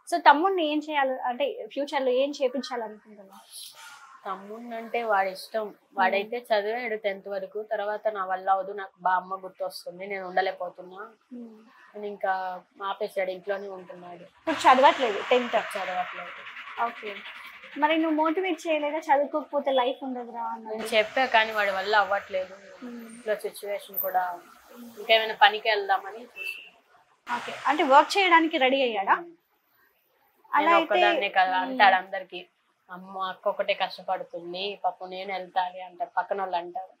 So తమ్ముడిని ఏం చేయాలి అంటే ఫ్యూచర్ లో ఏం చేపించాలనుకుంటున్నావు తమ్ముడిని అంటే వాడి ఇష్టం వాడైతే చదివాడు టెన్త్ వరకు తర్వాత నా వల్ల అవదు నాకు బా అమ్మ గుర్తు వస్తుంది నేను ఉండలేకపోతున్నా నేను ఇంకా ఆపేసాడు ఇంట్లోనే ఉంటున్నాడు ఇప్పుడు చదవట్లేదు టెన్త్ చదవట్లేదు ఓకే మరి నువ్వు మోటివేట్ చేయలేదా చదువుకోకపోతే లైఫ్ ఉండదురా నేను అన్నది చెప్పా కానీ వాడి వల్ల అవ్వట్లేదు ఇంట్లో సిచ్యువేషన్ కూడా ఇంకేమైనా పనికి వెళ్దామని చూస్తున్నాను. ఓకే అంటే వర్క్ చేయడానికి రెడీ అయ్యాడా అలా నేను అయితే ఒక్కదాన్నే కదా అంటాడు అందరికి అమ్మ అక్క ఒకటే కష్టపడుతుంది పాపం నేను వెళ్తాను అంటారు పక్కన వాళ్ళు అంటారు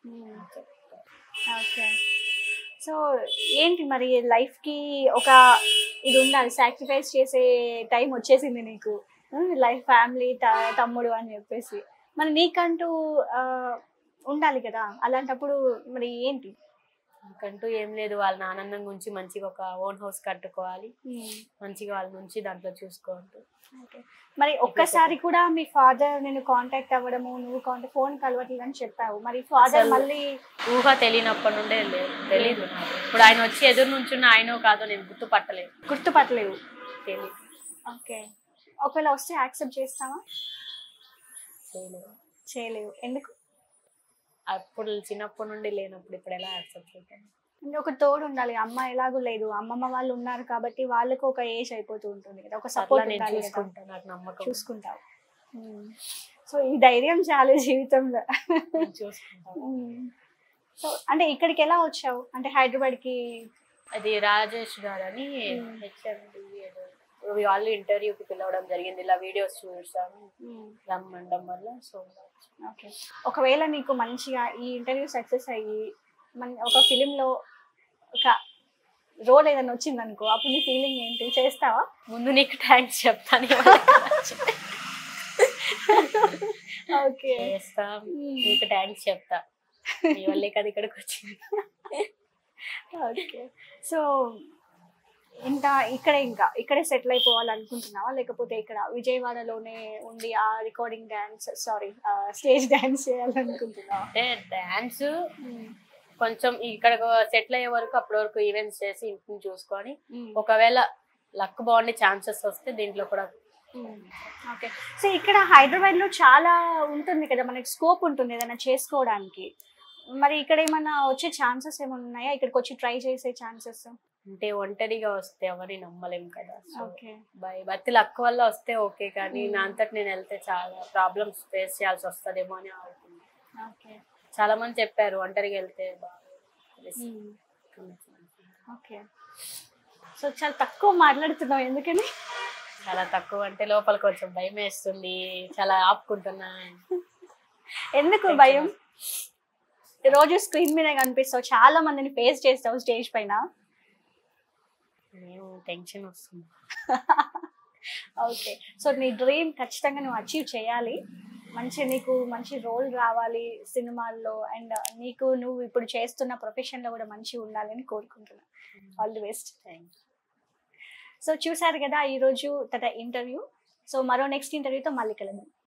ఓకే సో ఏంటి మరి లైఫ్ కి ఒక ఇది ఉండాలి సాక్రిఫైస్ చేసే టైం వచ్చేసింది నీకు లైఫ్ ఫ్యామిలీ తమ్ముడు అని చెప్పేసి మరి నీకంటూ ఆ, ఉండాలి కదా అలాంటప్పుడు మరి ఏంటి నాకంటూ ఏం లేదు వాళ్ళని ఆనందంగా ఉంచి మంచిగా ఒక ఓన్ హౌస్ కట్టుకోవాలి మంచిగా వాళ్ళ నుంచి దాంట్లో చూసుకోవాలి Okay. మరి ఒక్కసారి కూడా మీ ఫాదర్ నేను కాంటాక్ట్ అవ్వడము నువ్వు కాంటాక్ట్ ఫోన్ కలవట్లేదు అని చెప్పావు మరి ఫాదర్ అసలు- మళ్ళీ ఊహ తెలియనప్పటి నుండే లేదు తెలీదు నాకు ఇప్పుడు ఆయన వచ్చి ఎదురు నుంచున్న ఆయనో కాదో నేను గుర్తుపట్టలేదు గుర్తుపట్టలేవు తెలియదు ఓకే ఒకవేళ వస్తే యాక్సెప్ట్ చేస్తావా చేయలేదు. చేయలేవు ఎందుకు అప్పుడు చిన్నప్పటి నుండి లేనప్పుడు ఇప్పుడు ఎలా యాక్సెప్ట్ చేస్తాను అంటే ఒక తోడు ఉండాలి అమ్మ ఎలాగూ లేదు అమ్మమ్మ వాళ్ళు ఉన్నారు కాబట్టి వాళ్ళకు ఒక ఏజ్ అయిపోతూ ఉంటుంది కదా ఒక అట్లా సపోర్ట్ నేను ఉండాలి కదా చూసుకుంటా నాకు నమ్మకం చూసుకుంటావు సో ఈ ధైర్యం చాలు జీవితంలో నేను చూసుకుంటా సో అంటే ఇక్కడికి ఎలా వచ్చావు అంటే హైదరాబాద్ కి అది రాజేష్ గారు అని Hmm. హెచ్ఎండి వాళ్ళు ఇంటర్వ్యూకి పిలవడం జరిగింది ఇలా వీడియోస్ చూసాను రమ్మండం వల్ల సో ఓకే ఒకవేళ నీకు మంచిగా ఈ ఇంటర్వ్యూ సక్సెస్ అయ్యి మన ఒక ఫిలిం లో ఒక రోల్ ఏదైనా వచ్చింది అనుకో అప్పుడు నీ ఫీలింగ్ ఏంటి చేస్తావా ముందు నీకు థ్యాంక్స్ చెప్తాను ఓకే చేస్తా నీకు థ్యాంక్స్ చెప్తా నీ వల్లే కదా ఇక్కడికి వచ్చింది ఓకే సో ఇంకా ఇక్కడే ఇంకా ఇక్కడే సెటిల్ అయిపోవాలనుకుంటున్నావా లేకపోతే ఇక్కడ విజయవాడలోనే ఉండి ఆ recording dance sorry stage dance చేయాలనుకుంటున్నావా అంటే డాన్స్ కొంచెం ఇక్కడ సెటిల్ అయ్యే వరకు అప్పటి వరకు ఈవెంట్స్ చేసి ఇంటిని చూసుకొని ఒకవేళ లక్ బాగుండి ఛాన్సెస్ వస్తే దీంట్లో కూడా ఓకే సో ఇక్కడ హైదరాబాద్ లో చాలా ఉంటుంది కదా మనకి స్కోప్ ఉంటుంది ఏదైనా చేసుకోవడానికి మరి ఇక్కడ ఏమైనా వచ్చే ఛాన్సెస్ ఏమైనా ఉన్నాయా ఇక్కడికి వచ్చి ట్రై చేసే ఛాన్సెస్ అంటే ఒంటరిగా వస్తే ఎవరిని నమ్మలేం కదా సో ఓకే బై బతి లక్ వల్ల వస్తే ఓకే కానీ Hmm. నా అంతటి నేను వెళ్తే చాలా ప్రాబ్లమ్స్ ఫేస్ చేయాల్సి వస్తుందేమో అని ఆడుతుంది ఓకే చాలా మంది చెప్పారు ఒంటరిగా వెళ్తే బాగా ఓకే సో చాలా తక్కువ మాట్లాడుతున్నావు ఎందుకని చాలా తక్కువ అంటే లోపల కొంచెం భయం వేస్తుంది చాలా ఆపుకుంటున్నా ఎందుకు భయం రోజు స్క్రీన్ మీద కనిపిస్తావు చాలా మందిని ఫేస్ చేస్తావు స్టేజ్ పైన నేను టెన్షన్ వస్తుంది ఓకే సో నీ డ్రీమ్ ఖచ్చితంగా నువ్వు అచీవ్ చేయాలి మంచి నీకు మంచి రోల్ రావాలి సినిమాల్లో అండ్ నీకు నువ్వు ఇప్పుడు చేస్తున్న ప్రొఫెషన్లో కూడా మంచి ఉండాలని కోరుకుంటున్నా all the best thank so చూసారు కదా ఈరోజు తన ఇంటర్వ్యూ సో మరో నెక్స్ట్ ఇంటర్వ్యూతో మళ్ళీ కలదాం